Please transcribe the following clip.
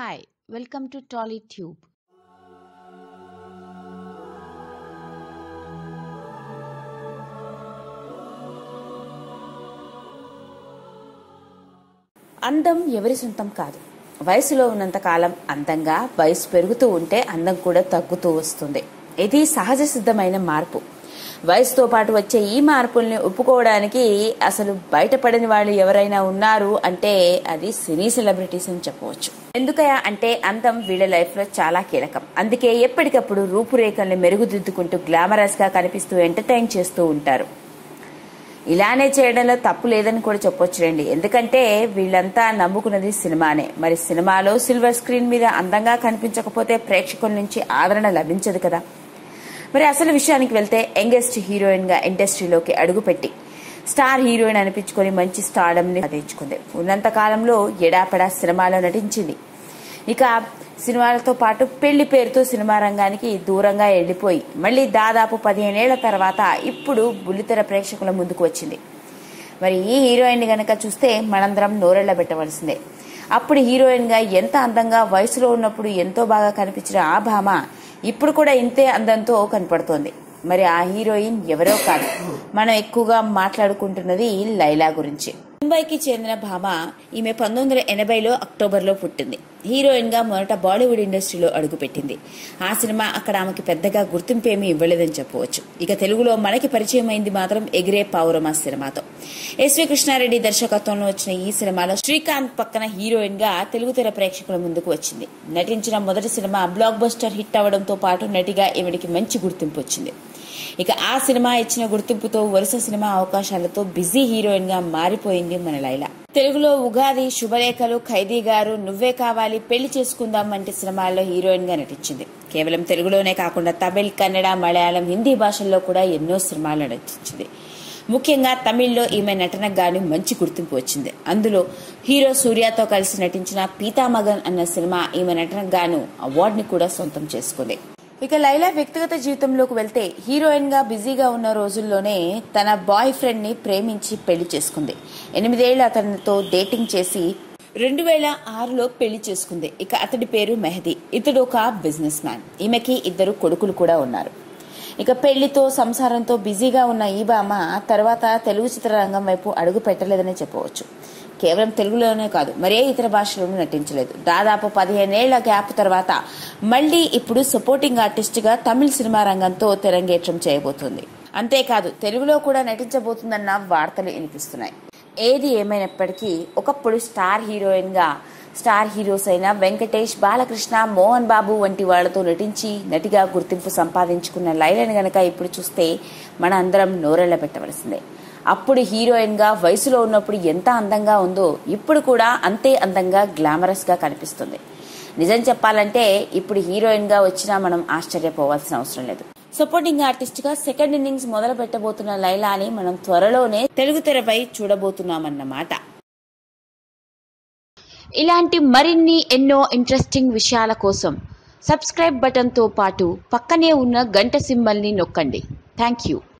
Hi, welcome to TollyTube. అందం ఎవరి సొంతం కాదు వయసులో ఉన్నంత కాలం అందంగా వయసు పెరుగుతూ ఉంటే అందం కూడా తగ్గుతూ వస్తుంది ఇది సహజ సిద్ధమైన మార్పు వయసుతో పాటు వచ్చే ఈ మార్పుల్ని ఒప్పుకోవడానికి అసలు బయటపడని వాళ్ళు ఎవరైనా ఉన్నారు అంటే అది సినీ సెలబ్రిటీస్ అని చెప్పవచ్చు ఎందుకయా అంటే అందం వీళ్ళ లైఫ్ లో చాలా కీలకం అందుకే ఎప్పటికప్పుడు రూపురేఖల్ని మెరుగుదిద్దుకుంటూ గ్లామరస్ గా కనిపిస్తూ ఎంటర్టైన్ చేస్తూ ఉంటారు ఇలానే చేయడంలో తప్పు లేదని కూడా చెప్పొచ్చులేండి ఎందుకంటే వీళ్ళంతా నమ్ముకున్నది సినిమానే మరి సినిమాలో సిల్వర్ స్క్రీన్ మీద అందంగా కనిపించకపోతే ప్రేక్షకుల నుంచి ఆదరణ లభించదు కదా మరి అసలు విషయానికి వెళ్తే యంగెస్ట్ హీరోయిన్ గా ఇండస్ట్రీలోకి అడుగుపెట్టి స్టార్ హీరోయిన్ అనిపించుకొని మంచి స్టార్డమ్ ని సాధించుకుంది ఉన్నంత కాలంలో ఎడాపెడా సినిమాలో నటించింది ఇక సినిమాలతో పాటు పెళ్లి పేరుతో సినిమా రంగానికి దూరంగా వెళ్లిపోయి మళ్ళీ దాదాపు పదిహేనేళ్ల తర్వాత ఇప్పుడు బుల్లితెర ప్రేక్షకుల ముందుకు వచ్చింది మరి ఈ హీరోయిన్ గనక చూస్తే మనందరం నోరెళ్ల పెట్టవలసిందే అప్పుడు హీరోయిన్ గా ఎంత అందంగా వయసులో ఉన్నప్పుడు ఎంతో బాగా కనిపించిన ఆ భామ ఇప్పుడు కూడా ఇంతే అందంతో కనపడుతోంది మరి ఆ హీరోయిన్ ఎవరో కాదు మనం ఎక్కువగా మాట్లాడుకుంటున్నది లైలా గురించి ముంబైకి చెందిన భామ ఈమె పంతొమ్మిది వందల ఎనభైలో అక్టోబర్లో పుట్టింది హీరోయిన్ గా మొదట బాలీవుడ్ ఇండస్ట్రీలో అడుగుపెట్టింది ఆ సినిమా అక్కడ ఆమెకి పెద్దగా గుర్తింపు ఏమీ ఇవ్వలేదని చెప్పవచ్చు ఇక తెలుగులో మనకి పరిచయం అయింది మాత్రం ఎగిరే పావురమా సినిమాతో ఎస్వి కృష్ణారెడ్డి దర్శకత్వంలో వచ్చిన ఈ సినిమాలో శ్రీకాంత్ పక్కన హీరోయిన్ గా తెలుగు తెర ప్రేక్షకుల ముందుకు వచ్చింది నటించిన మొదటి సినిమా బ్లాక్ బస్టర్ హిట్ అవడంతో పాటు నటిగా ఈవిడికి మంచి గుర్తింపు వచ్చింది ఇక ఆ సినిమా ఇచ్చిన గుర్తింపుతో వరుస సినిమా అవకాశాలతో బిజీ హీరోయిన్ గా మారిపోయింది మన లైలా తెలుగులో ఉగాది శుభలేఖలు ఖైదీ గారు నువ్వే కావాలి పెళ్లి చేసుకుందాం వంటి సినిమాల్లో హీరోయిన్ గా నటించింది కేవలం తెలుగులోనే కాకుండా తమిళ్ కన్నడ మలయాళం హిందీ భాషల్లో కూడా ఎన్నో సినిమాలు నటించింది ముఖ్యంగా తమిళ్లో ఈమె నటనకు గాను మంచి గుర్తింపు వచ్చింది అందులో హీరో సూర్యతో కలిసి నటించిన పీతామగన్ అన్న సినిమా ఈమె నటనకు గాను అవార్డుని కూడా సొంతం చేసుకుంది ఇక లైలా వ్యక్తిగత జీవితంలోకి వెళ్తే హీరోయిన్ గా బిజీగా ఉన్న రోజుల్లోనే తన బాయ్ ఫ్రెండ్ ని ప్రేమించి పెళ్లి చేసుకుంది ఎనిమిదేళ్లు అతనితో డేటింగ్ చేసి రెండు వేల ఆరులో పెళ్లి చేసుకుంది ఇక అతడి పేరు మెహదీ ఇతడు ఒక బిజినెస్ మ్యాన్ ఈమెకి ఇద్దరు కొడుకులు కూడా ఉన్నారు ఇక పెళ్లితో సంసారంతో బిజీగా ఉన్న ఈ బామ తర్వాత తెలుగు చిత్రరంగం వైపు అడుగు పెట్టలేదనే చెప్పవచ్చు కేవలం తెలుగులోనే కాదు మరే ఇతర భాషలోనూ నటించలేదు దాదాపు పదిహేనేళ్ల గ్యాప్ తర్వాత మళ్లీ ఇప్పుడు సపోర్టింగ్ ఆర్టిస్ట్ గా తమిళ సినిమా రంగంతో తెరంగేట్రం చేయబోతుంది అంతేకాదు తెలుగులో కూడా నటించబోతుందన్న వార్తలు వినిపిస్తున్నాయి ఏది ఏమైనప్పటికీ ఒకప్పుడు స్టార్ హీరోయిన్ గా స్టార్ హీరోస్ అయిన వెంకటేష్ బాలకృష్ణ మోహన్ బాబు వంటి వాళ్లతో నటించి నటిగా గుర్తింపు సంపాదించుకున్న లైలను గనక ఇప్పుడు చూస్తే మన అందరం నోరెళ్ల పెట్టవలసిందే అప్పుడు హీరోయిన్ గా వయసులో ఉన్నప్పుడు ఎంత అందంగా ఉందో ఇప్పుడు కూడా అంతే అందంగా గ్లామరస్ గా కనిపిస్తుంది నిజం చెప్పాలంటే ఇప్పుడు హీరోయిన్ గా వచ్చినా మనం ఆశ్చర్యపోవాల్సిన అవసరం లేదు సపోర్టింగ్ ఆర్టిస్ట్ గా సెకండ్ ఇన్నింగ్స్ మొదలు పెట్టబోతున్న లైలాని మనం త్వరలోనే తెలుగు తెరపై చూడబోతున్నామన్నమాట ఇలాంటి మరిన్ని ఎన్నో ఇంట్రెస్టింగ్ విషయాల కోసం సబ్స్క్రైబ్ బటన్తో పాటు పక్కనే ఉన్న గంట సింబల్ని నొక్కండి థ్యాంక్ యూ